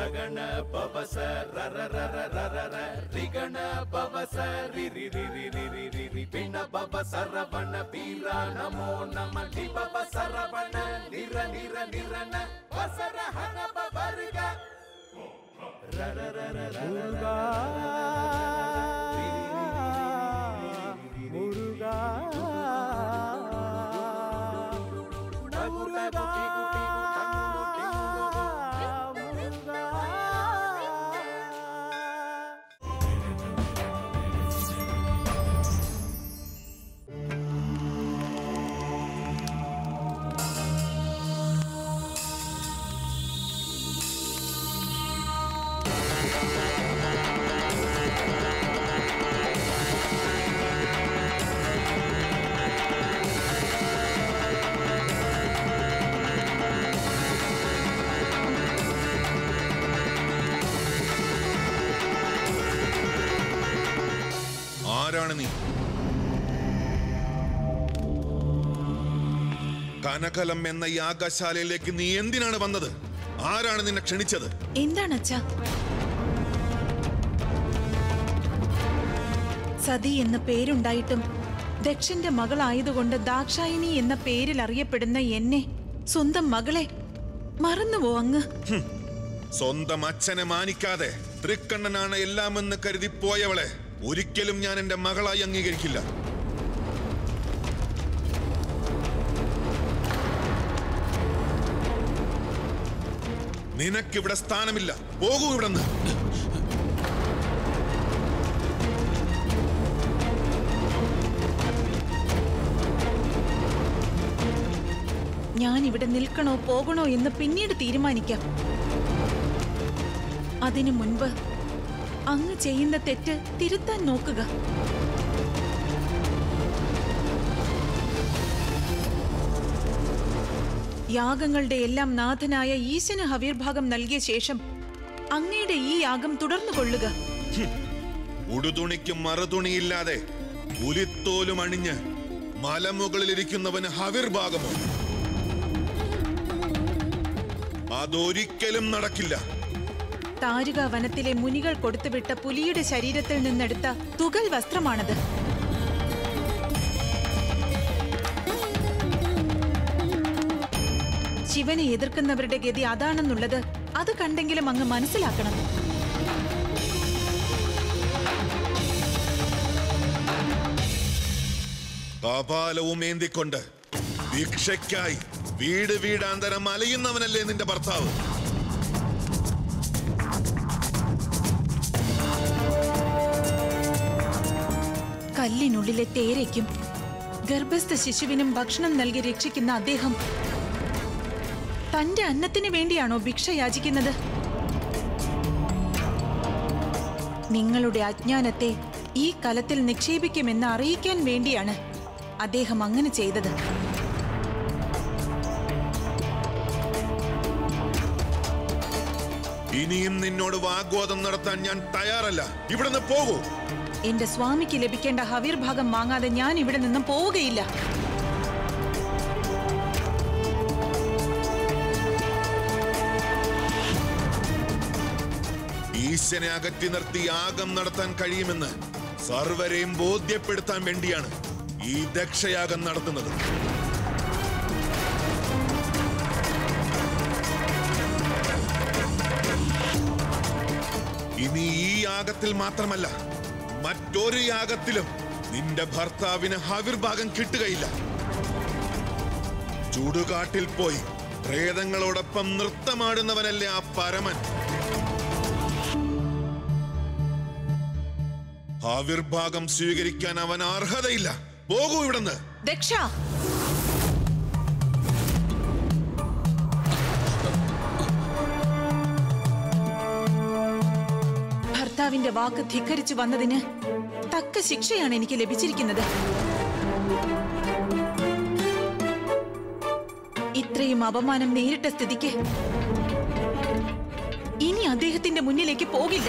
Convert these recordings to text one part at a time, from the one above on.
ರಗಣ ಪವಸ ರರ ರರ ರರ ರ ರಿಗಣ ಪವಸ ರಿ ರಿ ರಿ ರಿ ರಿ ರಿ ರಿ ರಿ ಪಿಣ ಪವ ಸರವಣ ಪೀರ ನಮೋ ನಮ ಲಿ ಪವ ಸರವಣ ನಿರ ನಿರ ನಿರನ ವಸರ ಹನ ಪವರ್ಗ ರರ ರರ ರರ முருகா முருகா முருகா முருகா ആരാണ് നീ കനകലം എന്ന യാഗശാലയിലേക്ക് നീ എന്തിനാണ് വന്നത് ആരാണ് നിന്നെ ക്ഷണിച്ചത് എന്താണ് അച്ഛാ സതി എന്ന പേരുണ്ടായിട്ടും ദക്ഷന്റെ മകളായതുകൊണ്ട് ദാക്ഷായിനി എന്ന പേരിൽ അറിയപ്പെടുന്ന എന്നെ സ്വന്തം മകളെ മറന്നുവോ അങ്ങ് സ്വന്തം അച്ഛനെ മാനിക്കാതെ തൃക്കണ്ണനാണ് എല്ലാമെന്ന് കരുതി പോയവളെ ഒരിക്കലും ഞാൻ എന്റെ മകളായി അംഗീകരിക്കില്ല നിനക്കിവിടെ സ്ഥാനമില്ല പോകൂ ഇവിടുന്ന് ഞാൻ ഇവിടെ നിൽക്കണോ പോകണോ എന്ന് പിന്നീട് തീരുമാനിക്കാം അതിനു മുൻപ് അങ്ങ് ചെയ്യുന്ന തെറ്റ് തിരുത്താൻ നോക്കുക യാഗങ്ങളുടെ എല്ലാം നാഥനായ ഈശന് ഹവീർഭാഗം നൽകിയ ശേഷം അങ്ങയുടെ ഈ യാഗം തുടർന്നു കൊള്ളുക ഉടുതുണിക്കും മറുതുണിയില്ലാതെ പുലിത്തോലും അണിഞ്ഞ് മലമുകളിലിരിക്കുന്നവന് ഹവിർഭാഗമോ അതൊരിക്കലും നടക്കില്ല താരുക വനത്തിലെ മുനികൾ കൊടുത്തുവിട്ട പുലിയുടെ ശരീരത്തിൽ നിന്നെടുത്ത തുകൽ വസ്ത്രമാണത് ശിവനെ എതിർക്കുന്നവരുടെ ഗതി അതാണെന്നുള്ളത് അത് കണ്ടെങ്കിലും അങ്ങ് മനസ്സിലാക്കണം കപാലവും ഏന്തിക്കൊണ്ട് ഭിക്ഷയ്ക്കായി വീട് വീടാന്തരം അലയുന്നവനല്ലേ നിന്റെ ഭർത്താവ് കല്ലിനുള്ളിലെ തേരയ്ക്കും ഗർഭസ്ഥ ശിശുവിനും ഭക്ഷണം നൽകി രക്ഷിക്കുന്ന അദ്ദേഹം തന്റെ അന്നത്തിന് വേണ്ടിയാണോ ഭിക്ഷ യാചിക്കുന്നത് നിങ്ങളുടെ അജ്ഞാനത്തെ ഈ കലത്തിൽ നിക്ഷേപിക്കുമെന്ന് അറിയിക്കാൻ വേണ്ടിയാണ് അദ്ദേഹം അങ്ങനെ ചെയ്തത് ഇനിയും നിന്നോട് വാഗ്വാദം നടത്താൻ ഞാൻ തയ്യാറല്ല ഇവിടുന്ന് പോകൂ എന്റെ സ്വാമിക്ക് ലഭിക്കേണ്ട ഹവീർഭാഗം വാങ്ങാതെ ഞാൻ ഇവിടെ നിന്നും പോവുകയില്ല ഈശനെ അകറ്റി നിർത്തി യാഗം നടത്താൻ കഴിയുമെന്ന് സർവരെയും ബോധ്യപ്പെടുത്താൻ വേണ്ടിയാണ് ഈ ദക്ഷയാഗം നടത്തുന്നത് ഇനി ഈ യാഗത്തിൽ മാത്രമല്ല മറ്റൊരു യാഗത്തിലും നിന്റെ ഭർത്താവിന് ഹവിർഭാഗം കിട്ടുകയില്ല ചുടുകാട്ടിൽ പോയി പ്രേതങ്ങളോടൊപ്പം നൃത്തമാടുന്നവനല്ലേ ആ പരമൻ ആവിർഭാഗം സ്വീകരിക്കാൻ അവൻ അർഹതയില്ല പോകൂ ഇവിടുന്ന് ദക്ഷ ഭർത്താവിന്റെ വാക്ക് ധിക്കരിച്ചു വന്നതിന് തക്ക ശിക്ഷയാണ് എനിക്ക് ലഭിച്ചിരിക്കുന്നത് ഇത്രയും അപമാനം നേരിട്ട സ്ഥിതിക്ക് ഇനി അദ്ദേഹത്തിന്റെ മുന്നിലേക്ക് പോകില്ല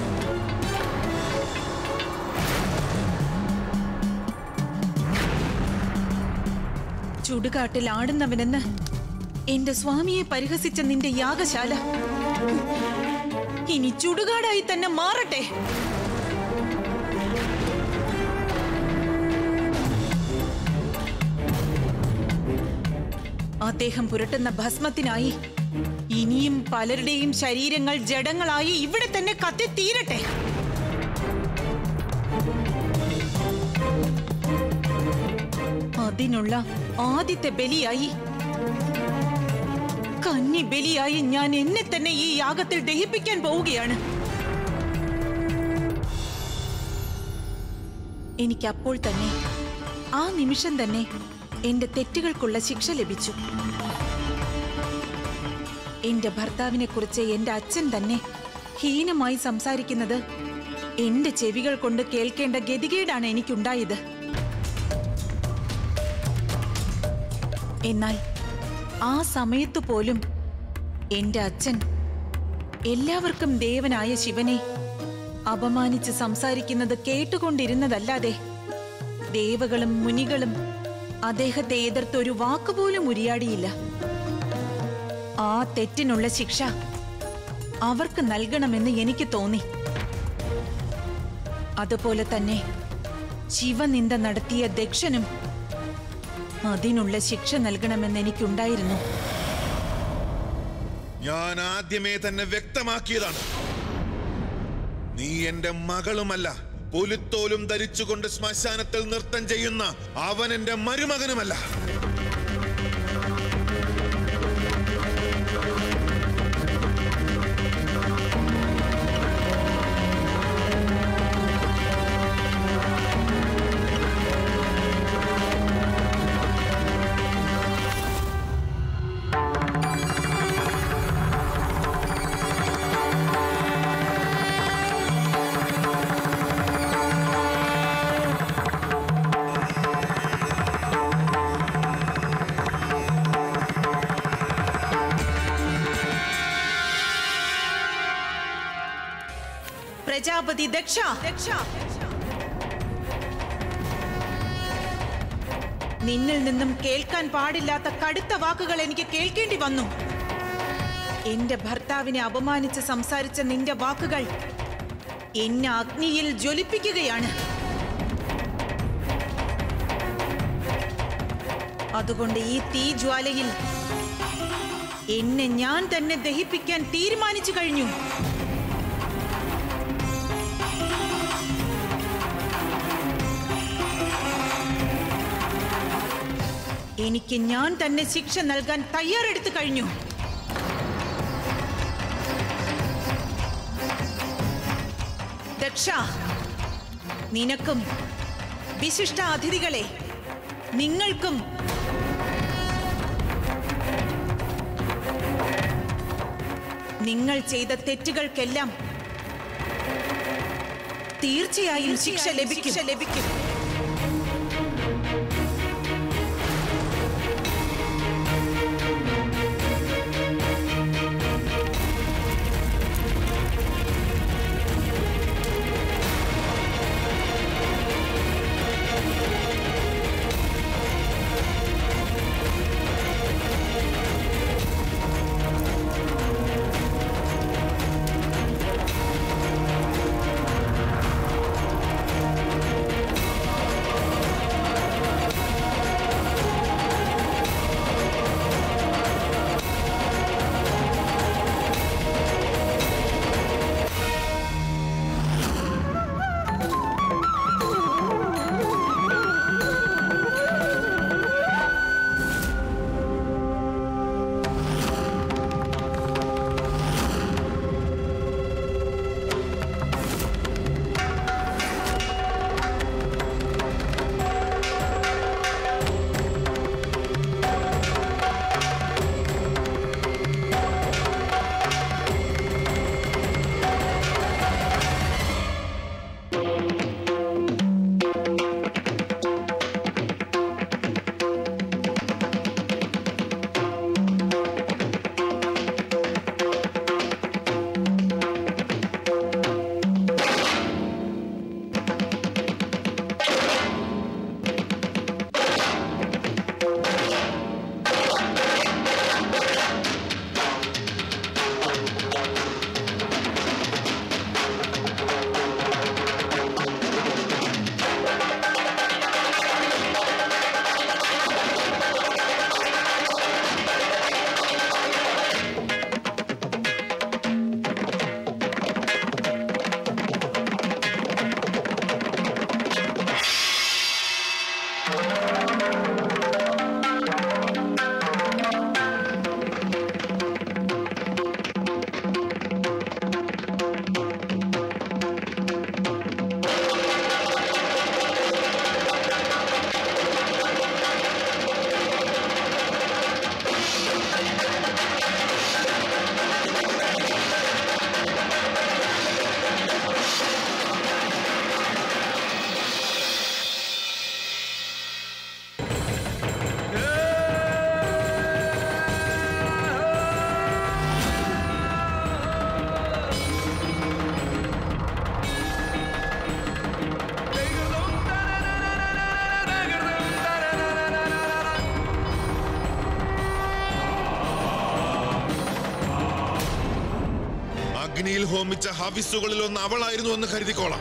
ചുടുകാട്ടിൽ ആടുന്നവനെന്ന് എന്റെ സ്വാമിയെ പരിഹസിച്ച നിന്റെ യാഗശാല ഇനി ചുടുകാടായി തന്നെ മാറട്ടെ അദ്ദേഹം പുരട്ടുന്ന ഭസ്മത്തിനായി ഇനിയും പലരുടെയും ശരീരങ്ങൾ ജഡങ്ങളായി ഇവിടെ തന്നെ കത്തിത്തീരട്ടെ അതിനുള്ള ആദ്യത്തെ ബലിയായി കന്നി ബലിയായി ഞാൻ എന്നെ തന്നെ ഈ യാഗത്തിൽ ദഹിപ്പിക്കാൻ പോവുകയാണ് എനിക്ക് അപ്പോൾ തന്നെ ആ നിമിഷം തന്നെ എന്റെ തെറ്റുകൾക്കുള്ള ശിക്ഷ ലഭിച്ചു എന്റെ ഭർത്താവിനെ കുറിച്ച് എന്റെ അച്ഛൻ തന്നെ ഹീനമായി സംസാരിക്കുന്നത് എന്റെ ചെവികൾ കൊണ്ട് കേൾക്കേണ്ട ഗതികേടാണ് എനിക്കുണ്ടായത് എന്നാൽ ആ സമയത്തു പോലും എന്റെ അച്ഛൻ എല്ലാവർക്കും ദേവനായ ശിവനെ അപമാനിച്ച് സംസാരിക്കുന്നത് കേട്ടുകൊണ്ടിരുന്നതല്ലാതെ ദേവകളും മുനികളും അദ്ദേഹത്തെ എതിർത്തൊരു വാക്കുപോലും ഉരിയാടിയില്ല ആ തെറ്റിനുള്ള ശിക്ഷ അവർക്ക് നൽകണമെന്ന് എനിക്ക് തോന്നി അതുപോലെ തന്നെ ശിവനിന്ദ നടത്തിയ ദക്ഷനും അതിനുള്ള ശിക്ഷ നൽകണമെന്ന് എനിക്കുണ്ടായിരുന്നു ഞാൻ ആദ്യമേ തന്നെ വ്യക്തമാക്കിയതാണ് നീ എന്റെ മകളുമല്ല പുലിത്തോലും ധരിച്ചുകൊണ്ട് ശ്മശാനത്തിൽ നൃത്തം ചെയ്യുന്ന അവൻ എന്റെ മരുമകനുമല്ല പ്രജാപതി ദക്ഷ ദക്ഷ നിന്നിൽ നിന്നും കേൾക്കാൻ പാടില്ലാത്ത കടുത്ത വാക്കുകൾ എനിക്ക് കേൾക്കേണ്ടി വന്നു എന്റെ ഭർത്താവിനെ അപമാനിച്ച് സംസാരിച്ച നിന്റെ വാക്കുകൾ എന്നെ അഗ്നിയിൽ ജ്വലിപ്പിക്കുകയാണ് അതുകൊണ്ട് ഈ തീജ്വാലയിൽ എന്നെ ഞാൻ തന്നെ ദഹിപ്പിക്കാൻ തീരുമാനിച്ചു കഴിഞ്ഞു എനിക്ക് ഞാൻ തന്നെ ശിക്ഷ നൽകാൻ തയ്യാറെടുത്തു കഴിഞ്ഞു ദക്ഷ നിനക്കും വിശിഷ്ട അതിഥികളെ നിങ്ങൾക്കും നിങ്ങൾ ചെയ്ത തെറ്റുകൾക്കെല്ലാം തീർച്ചയായും ശിക്ഷ ലഭിക്കും ലഭിക്കും അഗ്നിയിൽ ഹോമിച്ച ഹവിസുകളിൽ ഒന്ന് അവളായിരുന്നു എന്ന് കരുതിക്കോളാം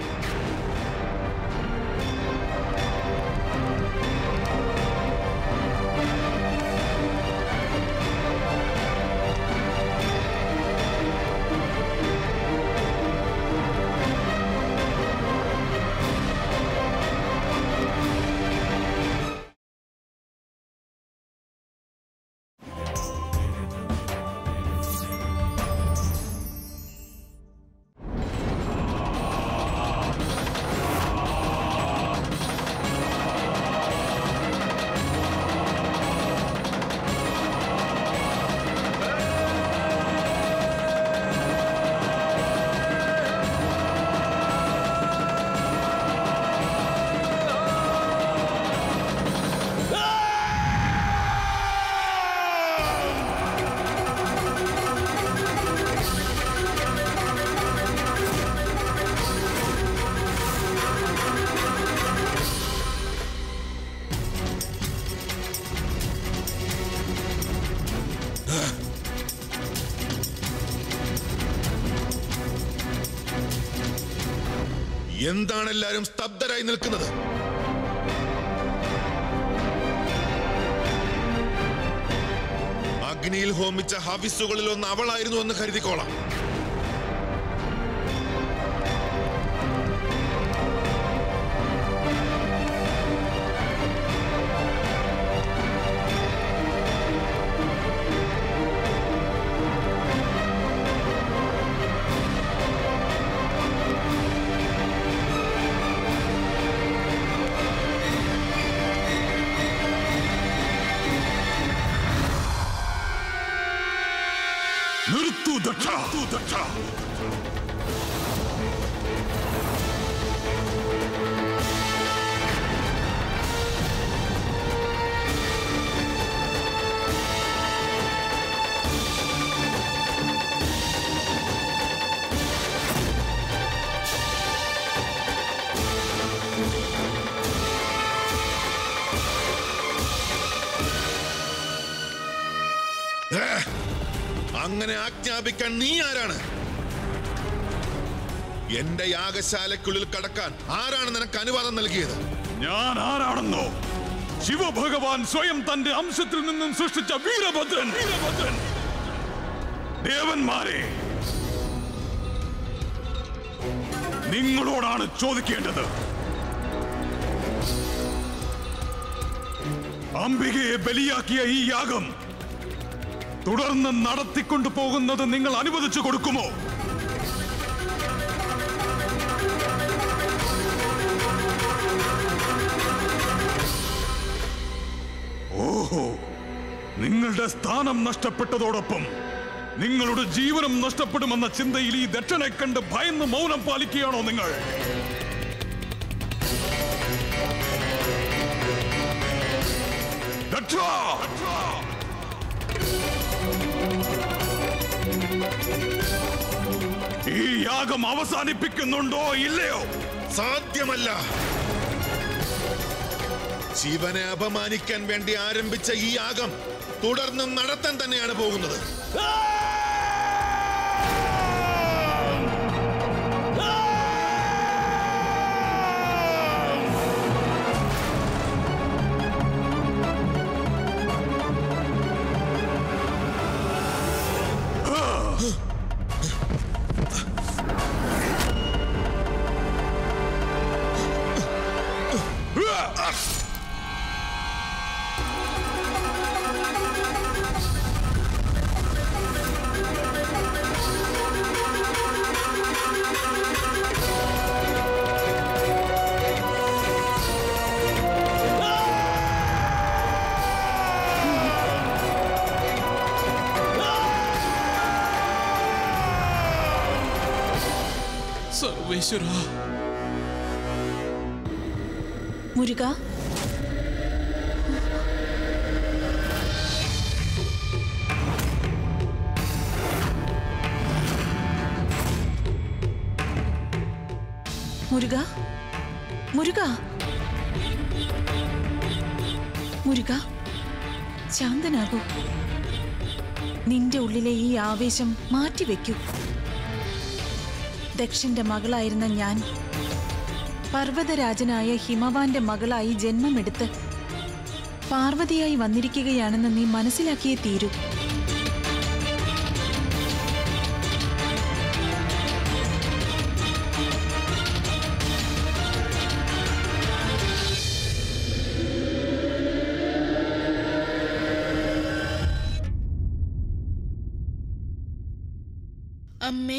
എന്താണ് എല്ലാരും സ്തബ്ധരായി നിൽക്കുന്നത് അഗ്നിയിൽ ഹോമിച്ച ഹവിസുകളിൽ ഒന്ന് അവളായിരുന്നു എന്ന് കരുതിക്കോളാം നിർത്തു ദക്ഷ ദക്ഷ ഏ, അങ്ങനെ ആജ്ഞാപിക്കാൻ നീ ആരാണ് എന്റെ യാഗശാലയ്ക്കുള്ളിൽ കടക്കാൻ ആരാണ് നിനക്ക് അനുവാദം നൽകിയത് ഞാൻ ആരാണെന്നോ ശിവഭഗവാൻ സ്വയം തന്റെ അംശത്തിൽ നിന്നും സൃഷ്ടിച്ച വീരഭദ്രൻ വീരഭദ്രൻ ദേവന്മാരെ നിങ്ങളോടാണ് ചോദിക്കേണ്ടത് അംബികയെ ബലിയാക്കിയ ഈ യാഗം തുടർന്ന് നടത്തിക്കൊണ്ടു പോകുന്നത് നിങ്ങൾ അനുവദിച്ചു കൊടുക്കുമോ ഓഹോ നിങ്ങളുടെ സ്ഥാനം നഷ്ടപ്പെട്ടതോടൊപ്പം നിങ്ങളുടെ ജീവനം നഷ്ടപ്പെടുമെന്ന ചിന്തയിൽ ഈ ദക്ഷനെ കണ്ട് ഭയന്ന് മൗനം പാലിക്കുകയാണോ നിങ്ങൾ ദക്ഷ! ഈ യാഗം അവസാനിപ്പിക്കുന്നുണ്ടോ ഇല്ലയോ സാധ്യമല്ല ശിവനെ അപമാനിക്കാൻ വേണ്ടി ആരംഭിച്ച ഈ യാഗം തുടർന്നും നടത്താൻ തന്നെയാണ് പോകുന്നത് സർവേശ്വര മുരുക മുരുക മുരുക മുരുക ശാന്തനാകൂ നിന്റെ ഉള്ളിലെ ഈ ആവേശം മാറ്റിവെക്കൂ ദക്ഷന്റെ മകളായിരുന്ന ഞാൻ പർവ്വതരാജനായ ഹിമവാന്റെ മകളായി ജന്മമെടുത്ത് പാർവതിയായി വന്നിരിക്കുകയാണെന്ന് നീ മനസ്സിലാക്കിയേ തീരൂ അമ്മേ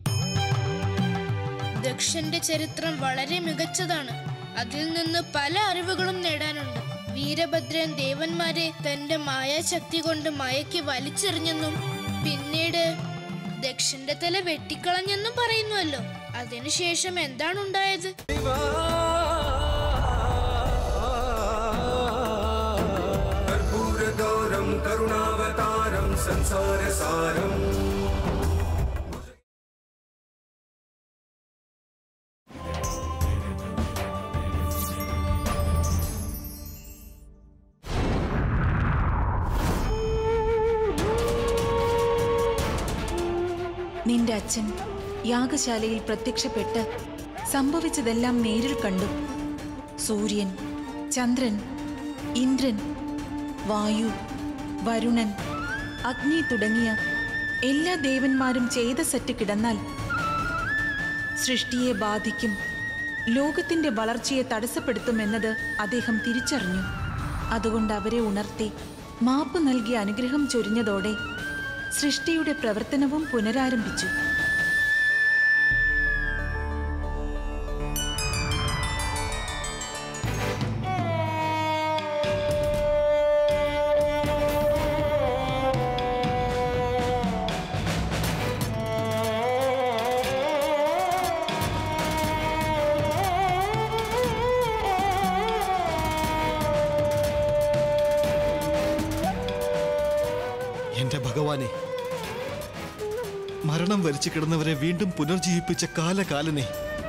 ദക്ഷന്റെ ചരിത്രം വളരെ മികച്ചതാണ് അതിൽ നിന്ന് പല അറിവുകളും നേടാനുണ്ട് വീരഭദ്രൻ ദേവന്മാരെ തന്റെ മായാശക്തി കൊണ്ട് മയക്കി വലിച്ചെറിഞ്ഞെന്നും പിന്നീട് ദക്ഷന്റെ തല വെട്ടിക്കളഞ്ഞെന്നും പറയുന്നുവല്ലോ അതിനുശേഷം എന്താണ് ഉണ്ടായത് कर्पूरगौरं करुणावतारं संसारसारम् നിന്റെ അച്ഛൻ യാഗശാലയിൽ പ്രത്യക്ഷപ്പെട്ട് സംഭവിച്ചതെല്ലാം നേരിൽ കണ്ടു സൂര്യൻ ചന്ദ്രൻ ഇന്ദ്രൻ വായു വരുണൻ അഗ്നി തുടങ്ങിയ എല്ലാ ദേവന്മാരും ചെയ്ത സെറ്റ് കിടന്നാൽ സൃഷ്ടിയെ ബാധിക്കും ലോകത്തിന്റെ വളർച്ചയെ തടസ്സപ്പെടുത്തുമെന്നത് അദ്ദേഹം തിരിച്ചറിഞ്ഞു അതുകൊണ്ട് അവരെ ഉണർത്തി മാപ്പ് നൽകി അനുഗ്രഹം ചൊരിഞ്ഞതോടെ സൃഷ്ടിയുടെ പ്രവർത്തനവും പുനരാരംഭിച്ചു എന്റെ ഭഗവാനെ മരണം വരിച്ചു കിടന്നവരെ വീണ്ടും പുനർജീവിപ്പിച്ച കാലകാലനെ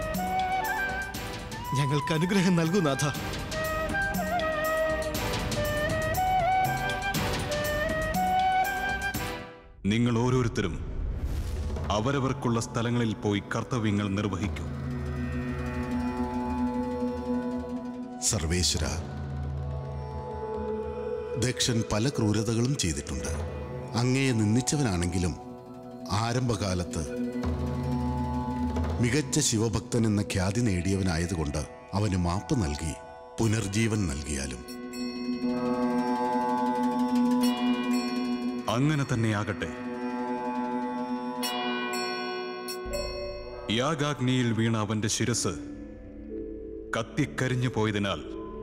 ഞങ്ങൾക്ക് അനുഗ്രഹം നൽകൂ നാഥ നിങ്ങൾ ഓരോരുത്തരും അവരവർക്കുള്ള സ്ഥലങ്ങളിൽ പോയി കർത്തവ്യങ്ങൾ നിർവഹിക്കൂ സർവേശ്വര ദക്ഷൻ പല ക്രൂരതകളും ചെയ്തിട്ടുണ്ട് അങ്ങയെ നിന്ദിച്ചവനാണെങ്കിലും ആരംഭകാലത്ത് മികച്ച ശിവഭക്തൻ എന്ന ഖ്യാതി നേടിയവനായതുകൊണ്ട് അവന് മാപ്പ് നൽകി പുനർജീവൻ നൽകിയാലും അങ്ങനെ തന്നെയാകട്ടെ യാഗാഗ്നിയിൽ വീണ അവന്റെ ശിരസ് കത്തിക്കരിഞ്ഞു പോയതിനാൽ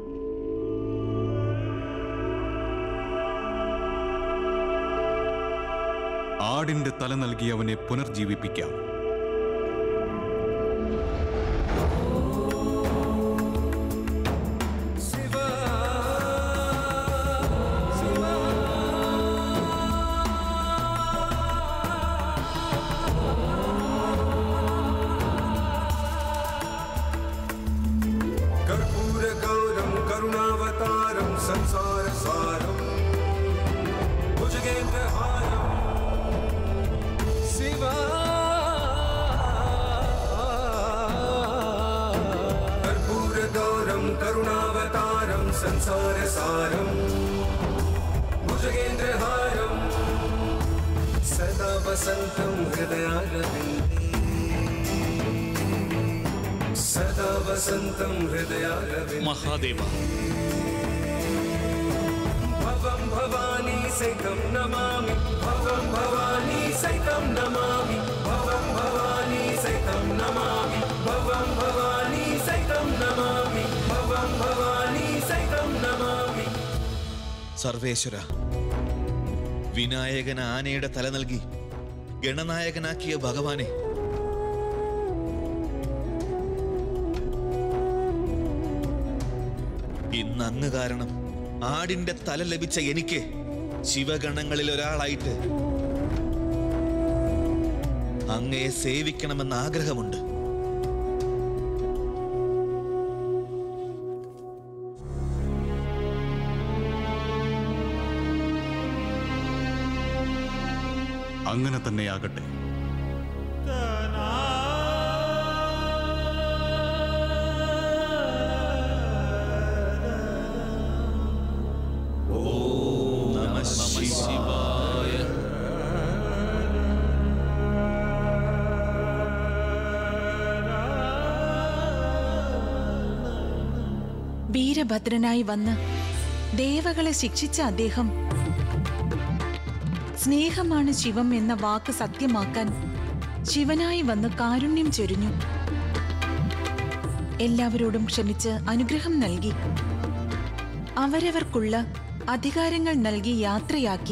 ആടിന്റെ തല നൽകി അവനെ പുനർജീവിപ്പിക്കാം कर्पूरगौरं करुणावतारं संसारसारम् भुजगेन्द्रहारम् शिवा कर्पूरगौरं करुणावतारं संसारसारम् भुजगेन्द्रहारम् सदा वसन्तं हृदयारविन्दे सदा वसन्तं हृदयारविन्दे മഹാദേവ भवं भवानी सैतं नमामि भवं भवानी सैतं नमामि भवं भवानी सैतं नमामि भवं भवानी सैतं नमामि भवं भवानी सैतं नमामि സർവേശ്വര വിനായകൻ ആനയുടെ തല നൽകി ഗണനായകനാക്കിയ ഭഗവാനെ ഇന്ന് അങ്ങ് കാരണം ആടിന്റെ തല ലഭിച്ച എനിക്ക് ശിവഗണങ്ങളിൽ ഒരാളായിട്ട് അങ്ങയെ സേവിക്കണമെന്ന് ആഗ്രഹമുണ്ട് അങ്ങനെ തന്നെയാകട്ടെ ा വീരഭദ്രനായി വന്ന് ദേവകളെ ശിക്ഷിച്ച അദ്ദേഹം സ്നേഹമാണ് ശിവം എന്ന വാക്ക് സത്യമാക്കാൻ ശിവനായി വന്ന് കാരുണ്യം ചൊരിഞ്ഞു എല്ലാവരോടും ക്ഷമിച്ച് അനുഗ്രഹം നൽകി അവരവർക്കുള്ള അധികാരങ്ങൾ നൽകി യാത്രയാക്കി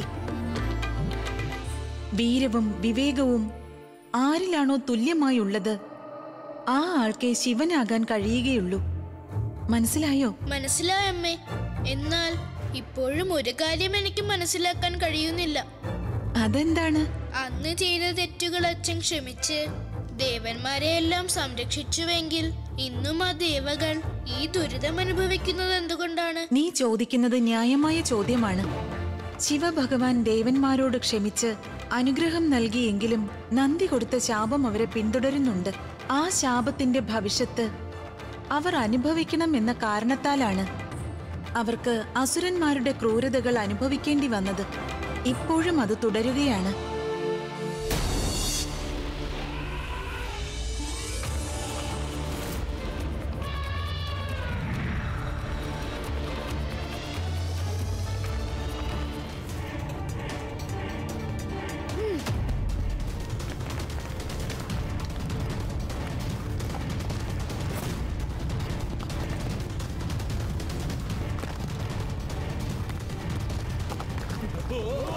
വീരവും വിവേകവും ആരിലാണോ തുല്യമായുള്ളത് ആ ആൾക്കേ ശിവനാകാൻ കഴിയുകയുള്ളൂ മനസ്സിലായോ മനസ്സിലായമ്മേ എന്നാൽ ഇപ്പോഴും ഒരു കാര്യം എനിക്ക് മനസ്സിലാക്കാൻ കഴിയുന്നില്ല അതെന്താണ് അന്ന് ചെയ്ത തെറ്റുകൾ അച്ഛൻ ക്ഷമിച്ച് ദേവന്മാരെ എല്ലാം സംരക്ഷിച്ചുവെങ്കിൽ ഇന്നും ആ ദേവകൾ ഈ ദുരിതം അനുഭവിക്കുന്നത് എന്തുകൊണ്ടാണ് നീ ചോദിക്കുന്നത് ന്യായമായ ചോദ്യമാണ് ശിവഭഗവാൻ ദേവന്മാരോട് ക്ഷമിച്ച് അനുഗ്രഹം നൽകിയെങ്കിലും നന്ദി കൊടുത്ത ശാപം അവരെ പിന്തുടരുന്നുണ്ട് ആ ശാപത്തിന്റെ ഭവിഷ്യത്ത് അവർ അനുഭവിക്കണം എന്ന കാരണത്താലാണ് അവർക്ക് അസുരന്മാരുടെ ക്രൂരതകൾ അനുഭവിക്കേണ്ടി വന്നത് ഇപ്പോഴും അത് തുടരുകയാണ് ഓ